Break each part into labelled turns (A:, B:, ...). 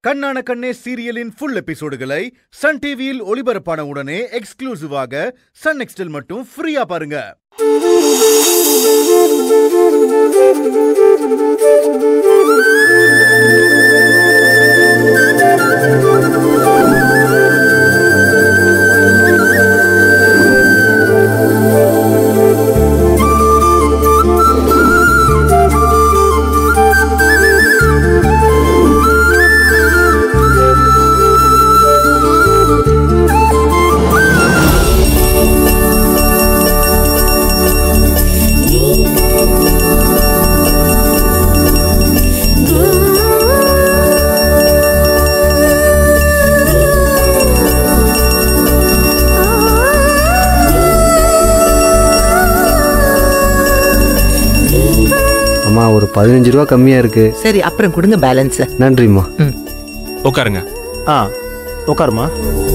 A: கண்ணான கண்ணே சீரியலின் full எபிசோடுகளை Sun டிவியில் ஒளிபரப்பான உடனே எக்ஸ்க்ளூசிவாக சன் நெக்ஸ்டில் மட்டும் ஃப்ரீயா பாருங்க
B: அம்மா ஒரு பதினஞ்சு ரூபா கம்மியா இருக்கு
C: சரி அப்புறம் கொடுங்க பேலன்ஸ்
B: நன்றிம்மா
D: உட்காருங்க
E: ஆ உட்காருமா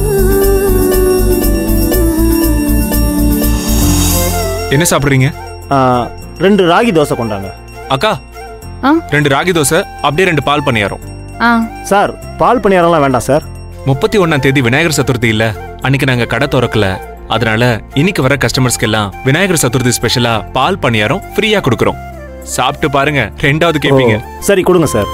D: என்ன சாப்பிடுறீங்க
E: ஆ, ரெண்டு ராகி தோசை கொண்டாங்க
D: அக்கா
F: ஆ?
D: ரெண்டு ராகி தோசை அப்படியே ரெண்டு பால் பணியாரம்
F: ஆ
E: சார் பால் பணியாரம்லாம் வேண்டாம் சார்
D: முப்பத்தி ஒன்னாம் தேதி விநாயகர் சதுர்த்தி இல்ல அன்னைக்கு நாங்க கடை திறக்கல அதனால இன்னைக்கு வர கஸ்டமர்ஸ்க்கு எல்லாம் விநாயகர் சதுர்த்தி ஸ்பெஷலா பால் பணியாரம் ஃப்ரீயா கொடுக்கறோம் சாப்பிட்டு பாருங்க ரெண்டாவது கேப்பீங்க
E: ஓ, சரி கொடுங்க சார்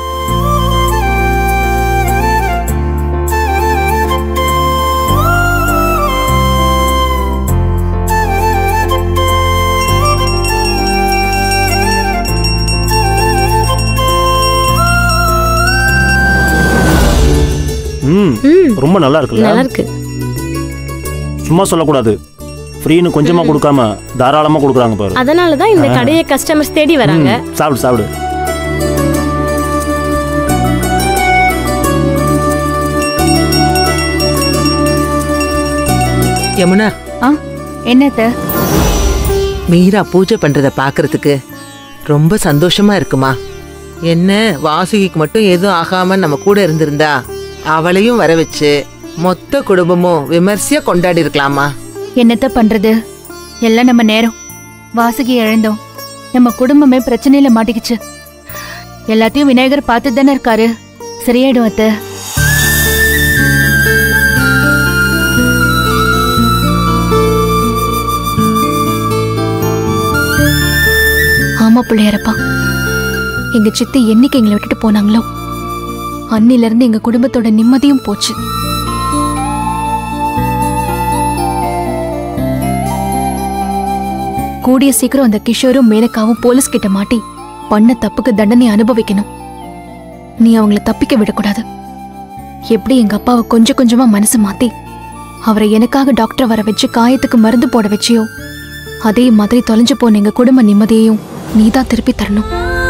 E: ம்
F: ம்
E: ரொம்ப நல்லா இருக்குல்ல
F: நல்லா இருக்கு
E: சும்மா சொல்லக்கூடாது ஃப்ரீன்னு கொஞ்சமா கொடுக்காம தாராளமா கொடுக்குறாங்க பாரு
F: அதனால தான் இந்த கடையை கஸ்டமர்ஸ் தேடி வராங்க
E: ம், சாப்பிடு சாப்பிடு
C: யமுனா
F: ஆ என்னத்த
C: மீரா பூஜை பண்றத பாக்குறதுக்கு ரொம்ப சந்தோஷமா இருக்குமா என்ன வாசுகிக்கு மட்டும் எதுவும் ஆகாம நம்ம கூட இருந்திருந்தா அவளையும் வர வச்சு மொத்த குடும்பமும் விமர்சையா கொண்டாடி இருக்கலாமா
G: என்னத்த பண்றது எல்லாம் நம்ம நேரம் வாசுகி இழந்தோம் நம்ம குடும்பமே பிரச்சனையில மாட்டிக்கிச்சு எல்லாத்தையும் விநாயகர் பார்த்து தானே இருக்காரு சரியாயிடும் அத்த ஆமா பிள்ளையாரப்பா எங்க சித்தி என்னைக்கு எங்களை விட்டுட்டு போனாங்களோ அன்னில இருந்து எங்க குடும்பத்தோட நிம்மதியும் போச்சு கூடிய சீக்கிரம் அந்த கிஷோரும் மேனகாவும் போலீஸ் கிட்ட மாட்டி பண்ண தப்புக்கு தண்டனை அனுபவிக்கணும் நீ அவங்கள தப்பிக்க விடக்கூடாது எப்படி எங்க அப்பாவை கொஞ்சம் கொஞ்சமா மனசு மாத்தி அவரை எனக்காக டாக்டர் வர வச்சு காயத்துக்கு மருந்து போட வச்சியோ அதே மாதிரி தொலைஞ்சு போன எங்க குடும்ப நிம்மதியையும் நீதான் திருப்பி தரணும்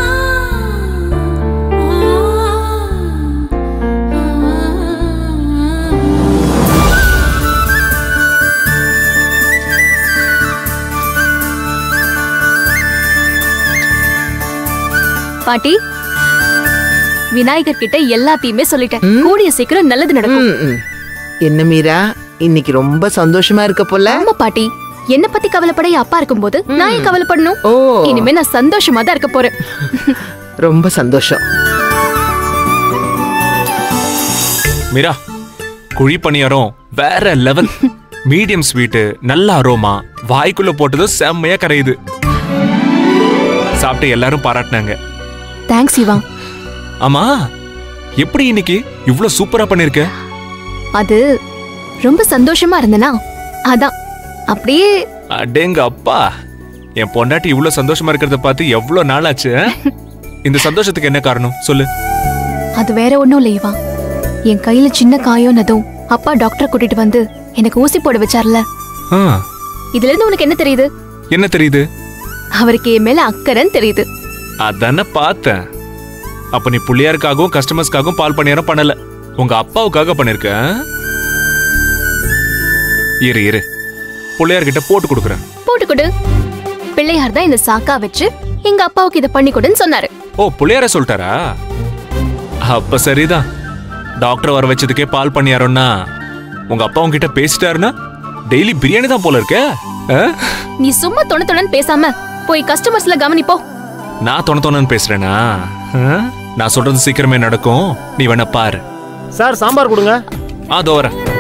G: பாட்டி விநாயகர் கிட்ட எல்லாத்தையுமே சொல்லிட்டேன்
C: ம்.
G: கூடிய சீக்கிரம் நல்லது நடக்கும்
C: ம், ம். என்ன மீரா இன்னைக்கு ரொம்ப சந்தோஷமா இருக்க போல
G: ஆமா பாட்டி என்ன பத்தி கவலைப்பட என் அப்பா இருக்கும்போது நான் ஏன் கவலைப்படணும்
C: ஓ
G: இனிமே நான் சந்தோஷமா தான் இருக்க போறேன்
C: ரொம்ப சந்தோஷம்
D: மீரா குழி பணியாரம் வேற லெவல் மீடியம் ஸ்வீட்டு நல்ல அரோமா வாய்க்குள்ள போட்டதும் செம்மையா கரையுது சாப்பிட்டு எல்லாரும் பாராட்டினாங்க
G: தேங்க்ஸ் இவா
D: ஆமா எப்படி இன்னைக்கு இவ்ளோ சூப்பரா பண்ணிருக்க
G: அது ரொம்ப சந்தோஷமா இருந்தனா அதான் அப்படியே
D: அடேங்க அப்பா என் பொண்டாட்டி இவ்ளோ சந்தோஷமா இருக்கிறத பார்த்து எவ்வளவு நாள் ஆச்சு ஆ? இந்த சந்தோஷத்துக்கு என்ன காரணம் சொல்லு
G: அது வேற ஒண்ணும் இல்ல இவா என் கையில சின்ன காயோன்னதும் அப்பா டாக்டர் கூட்டிட்டு வந்து எனக்கு ஊசி போட வச்சார்ல
D: ஆ,
G: இதுல இருந்து உனக்கு என்ன தெரியுது
D: என்ன தெரியுது
G: அவருக்கு என் மேல அக்கறைன்னு தெரியுது
D: அதானே பார்த்தேன் அப்ப நீ புள்ளியாருக்காகவும் கஸ்டமர்ஸ்க்காகவும் பால் பணியாரம் பண்ணல உங்க அப்பாவுக்காக பண்ணிருக்க ஆ? இரு இரு புள்ளையார்கிட்ட போட்டு கொடுக்குறேன்
G: போட்டு கொடு பிள்ளையார் தான் இந்த சாக்கா வச்சு எங்க அப்பாவுக்கு இதை பண்ணி கொடுன்னு சொன்னாரு
D: ஓ புள்ளையார சொல்லிட்டாரா அப்ப சரிதான் டாக்டர் வர வச்சதுக்கே பால் பணியாரம்னா உங்க அப்பா உங்ககிட்ட பேசிட்டாருன்னா டெய்லி பிரியாணி தான் போல இருக்க ஆ?
G: நீ சும்மா தொண தொணன்னு பேசாம போய் கஸ்டமர்ஸ்ல கவனிப்போ
D: நான் தொண தொணன்னு பேசுறேனா ஆ? நான் சொல்றது சீக்கிரமே நடக்கும் நீ வேணா பாரு
E: சார் சாம்பார் கொடுங்க
D: ஆ தோ வரேன்